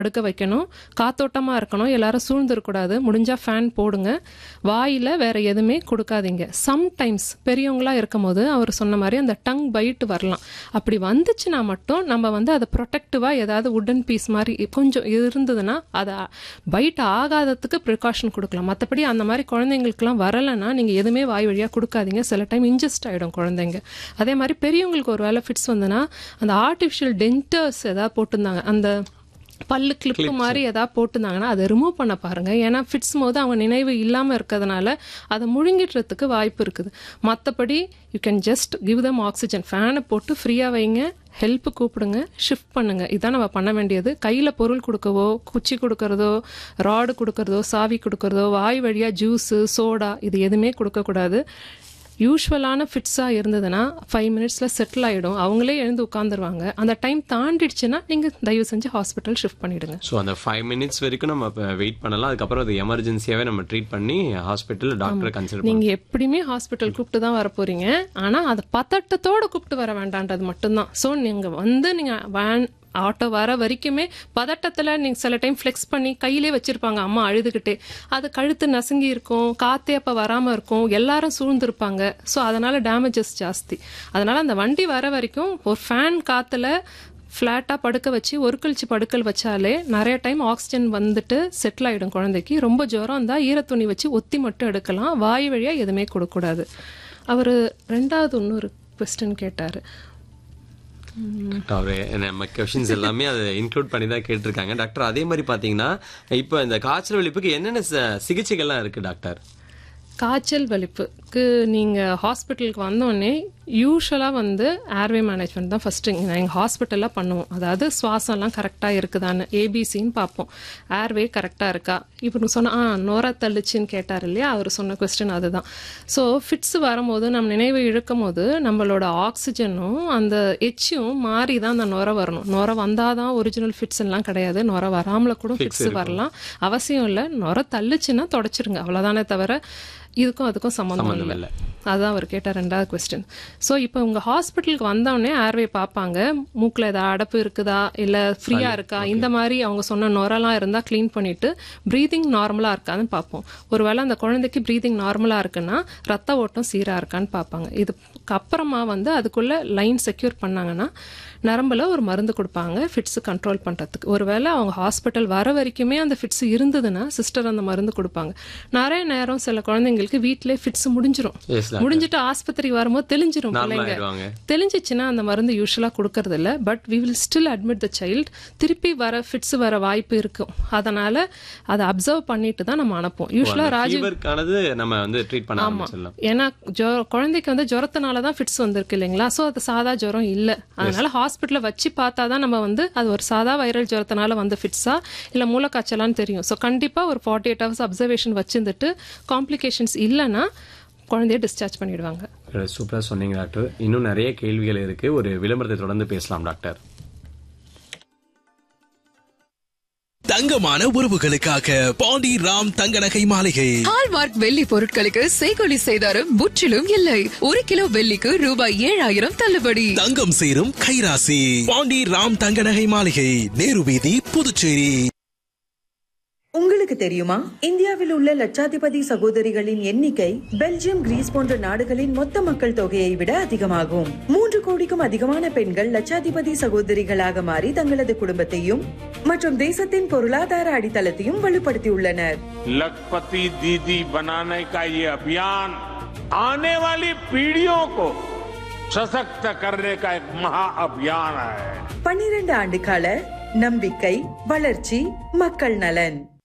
படுக்க வைக்கணும் காத்தோட்டமாக இருக்கணும் எல்லாரும் சூழ்ந்துருக்கூடாது முடிஞ்சா ஃபேன் போடுங்க வாயில் வேற எதுவுமே கொடுக்காதீங்க சம்டைம்ஸ் பெரியவங்களா இருக்கும் போது அவர் சொன்ன மாதிரி அந்த டங் பைட் வரலாம் அப்படி வந்துச்சுன்னா மட்டும் நம்ம வந்து அதை ப்ரொடெக்டிவாக ஏதாவது உடன் பீஸ் மாதிரி கொஞ்சம் இருந்ததுன்னா அதை பைட் ஆகாததுக்கு ப்ரிகாஷன் கொடுக்கலாம் மற்றபடி அந்த மாதிரி குழந்தைங்களுக்குலாம் வரலைன்னா நீங்கள் எதுவுமே வாய் வழியாக கொடுக்காதீங்க சில டைம் இன்ஜஸ்ட் ஆகிடும் குழந்தைங்க அதே மாதிரி பெரியவங்களுக்கு ஒரு வேளை ஃபிட்ஸ் வந்ததுன்னா அந்த ஆர்டிஃபிஷியல் டென்டர்ஸ் ஏதாவது போட்டிருந்தாங்க அந்த பல்லு கிளிப்பு மாதிரி ஏதாவது போட்டிருந்தாங்கன்னா அதை ரிமூவ் பண்ண பாருங்க ஏன்னா ஃபிட்ஸ் போது அவங்க நினைவு இல்லாமல் இருக்கிறதுனால அதை முழுங்கிடுறதுக்கு வாய்ப்பு இருக்குது மற்றபடி you can just give them oxygen ஃபேனை போட்டு ஃப்ரீயாக வைங்க ஹெல்ப் கூப்பிடுங்க ஷிஃப்ட் பண்ணுங்க இதான் நம்ம பண்ண வேண்டியது கையில் பொருள் கொடுக்கவோ குச்சி கொடுக்கறதோ ராடு கொடுக்கறதோ சாவி கொடுக்கறதோ வாய் வழியாக ஜூஸு சோடா இது எதுவுமே கொடுக்கக்கூடாது யூஸ்வலான ஃபிட்ஸாக இருந்ததுன்னா ஃபைவ் மினிட்ஸில் செட்டில் ஆகிடும் அவங்களே எழுந்து உட்காந்துருவாங்க அந்த டைம் தாண்டிடுச்சுன்னா நீங்கள் தயவு செஞ்சு ஹாஸ்பிட்டல் ஷிஃப்ட் பண்ணிவிடுங்க ஸோ அந்த ஃபைவ் மினிட்ஸ் வரைக்கும் நம்ம வெயிட் பண்ணலாம் அதுக்கப்புறம் அது எமர்ஜென்சியாவே நம்ம ட்ரீட் பண்ணி ஹாஸ்பிட்டல் டாக்டரை கன்சல்ட் நீங்க எப்படியுமே ஹாஸ்பிட்டல் கூப்பிட்டு தான் வர போறீங்க ஆனா அதை பதட்டத்தோட கூப்பிட்டு வர வேண்டான்றது மட்டும்தான் ஸோ நீங்க வந்து நீங்க வேன் ஆட்டோ வர வரைக்குமே பதட்டத்தில் நீங்கள் சில டைம் ஃப்ளெக்ஸ் பண்ணி கையிலே வச்சிருப்பாங்க அம்மா அழுதுகிட்டே அது கழுத்து நசுங்கி இருக்கும் காத்தே அப்போ வராமல் இருக்கும் எல்லாரும் சூழ்ந்திருப்பாங்க ஸோ அதனால டேமேஜஸ் ஜாஸ்தி அதனால அந்த வண்டி வர வரைக்கும் ஒரு ஃபேன் காத்துல ஃப்ளாட்டாக படுக்க வச்சு ஒரு கழிச்சு படுக்கல் வச்சாலே நிறைய டைம் ஆக்சிஜன் வந்துட்டு செட்டில் ஆகிடும் குழந்தைக்கு ரொம்ப ஜுரம் இருந்தால் ஈரத்துணி வச்சு ஒத்தி மட்டும் எடுக்கலாம் வாய் வழியாக எதுவுமே கொடுக்கக்கூடாது அவர் ரெண்டாவது இன்னொரு கொஸ்டின் கேட்டார் அவரு நம்ம கொஷின்ஸ் எல்லாமே அதை இன்க்ளூட் பண்ணி தான் கேட்டிருக்காங்க டாக்டர் அதே மாதிரி பாத்தீங்கன்னா இப்போ இந்த காய்ச்சல் வலிப்புக்கு என்னென்ன ச- சிகிச்சைகள்லாம் இருக்கு டாக்டர் காய்ச்சல் வலிப்புக்கு நீங்கள் ஹாஸ்பிட்டலுக்கு வந்தோடனே யூஸ்வலாக வந்து ஏர்வே மேனேஜ்மெண்ட் தான் ஃபஸ்ட்டு எங்கள் ஹாஸ்பிட்டலில் பண்ணுவோம் அதாவது சுவாசம்லாம் கரெக்டாக இருக்குதான்னு ஏபிசின்னு பார்ப்போம் ஏர்வே கரெக்டாக இருக்கா இப்போ நீ சொன்ன ஆ நோரா தள்ளுச்சின்னு கேட்டார் இல்லையா அவர் சொன்ன கொஸ்டின் அதுதான் ஸோ ஃபிட்ஸ் வரும்போது நம்ம நினைவு இழுக்கும் போது நம்மளோட ஆக்சிஜனும் அந்த எச்சும் மாறி தான் அந்த நுர வரணும் நுர வந்தால் தான் ஒரிஜினல் ஃபிட்ஸ் எல்லாம் கிடையாது நுர வராமல் கூட ஃபிட்ஸ் வரலாம் அவசியம் இல்லை நுர தள்ளுச்சுன்னா தொடச்சிருங்க அவ்வளோதானே தவிர இதுக்கும் அதுக்கும் சம்மந்தம் இல்லை இல்லை. அதான் அவர் கேட்ட ரெண்டாவது கொஸ்டின் ஸோ இப்போ உங்கள் ஹாஸ்பிட்டலுக்கு வந்தோடனே ஏர்வே பார்ப்பாங்க மூக்கில் ஏதாவது அடப்பு இருக்குதா இல்லை ஃப்ரீயாக இருக்கா இந்த மாதிரி அவங்க சொன்ன நுரெல்லாம் இருந்தால் க்ளீன் பண்ணிட்டு ப்ரீதிங் நார்மலாக இருக்கான்னு பார்ப்போம் ஒருவேளை அந்த குழந்தைக்கு ப்ரீதிங் நார்மலாக இருக்குன்னா ரத்த ஓட்டம் சீராக இருக்கான்னு பார்ப்பாங்க இதுக்கு அப்புறமா வந்து அதுக்குள்ளே லைன் செக்யூர் பண்ணாங்கன்னா நரம்புல ஒரு மருந்து கொடுப்பாங்க ஃபிட்ஸ் கண்ட்ரோல் பண்ணுறதுக்கு ஒருவேளை அவங்க ஹாஸ்பிட்டல் வர வரைக்குமே அந்த ஃபிட்ஸ் இருந்ததுன்னா சிஸ்டர் அந்த மருந்து கொடுப்பாங்க நிறைய நேரம் சில குழந்தைங்களுக்கு வீட்டிலே ஃபிட்ஸ் முடிஞ்சிரும் Yes, doctor. முடிஞ்சிட்டு ஆஸ்பத்திரி வரும்போது தெளிஞ்சிரும் நார்மல் பிள்ளைங்க ஆயிடுவாங்க தெளிஞ்சிச்சுன்னா அந்த மருந்து யூஸ்வலாக கொடுக்கறது இல்ல but we will still admit the child திருப்பி வர ஃபிட்ஸ் வர வாய்ப்பு இருக்கும் அதனால அதை அப்சர்வ் பண்ணிட்டு தான் நம்ம அனுப்புவோம் யூஸ்வலாக ராஜீவ் ஃபீவருக்கானது நம்ம வந்து ட்ரீட் பண்ண ஆரம்பிச்சிடலாம் ஏன்னா ஜொ- குழந்தைக்கு வந்து ஜுரத்தினால தான் ஃபிட்ஸ் வந்திருக்கு இல்லைங்களா ஸோ அது சாதா ஜுரம் இல்லை அதனால ஹாஸ்பிட்டலில் வச்சு பார்த்தா தான் நம்ம வந்து அது ஒரு சாதா வைரல் ஜுரத்தினால வந்த ஃபிட்ஸா இல்லை மூலக்காய்ச்சலான்னு தெரியும் ஸோ கண்டிப்பாக ஒரு ஃபார்ட்டி எயிட் ஹவர்ஸ் அப்சர்வேஷன் வச்சிருந்துட்டு காம்ப்ளிகேஷன்ஸ் இல்லைன்னா குழந்தைய டிஸ்சார்ஜ் பண்ணிடுவாங்க சூப்பரா சொன்னீங்க டாக்டர் இன்னும் நிறைய கேள்விகள் இருக்கு ஒரு விளம்பரத்தை தொடர்ந்து பேசலாம் டாக்டர் தங்கமான உறவுகளுக்காக பாண்டி ராம் தங்க நகை மாளிகை ஹால்மார்க் வெள்ளி பொருட்களுக்கு செய்கொலி செய்தாரும் முற்றிலும் இல்லை ஒரு கிலோ வெள்ளிக்கு ரூபாய் ஏழாயிரம் தள்ளுபடி தங்கம் சேரும் கைராசி பாண்டி ராம் தங்க நகை மாளிகை நேரு வீதி புதுச்சேரி உங்களுக்கு தெரியுமா இந்தியாவில் உள்ள லட்சாதிபதி சகோதரிகளின் எண்ணிக்கை பெல்ஜியம் கிரீஸ் போன்ற நாடுகளின் மொத்த மக்கள் தொகையை விட அதிகமாகும் மூன்று கோடிக்கும் அதிகமான பெண்கள் லட்சாதிபதி சகோதரிகளாக மாறி தங்களது குடும்பத்தையும் மற்றும் தேசத்தின் பொருளாதார அடித்தளத்தையும் வலுப்படுத்தியுள்ளனர் लखपति दीदी बनाने का ये अभियान आने वाली पीढ़ियों को सशक्त करने का एक महा अभियान है பன்னிரண்டு ஆண்டு கால நம்பிக்கை வளர்ச்சி மக்கள் நலன்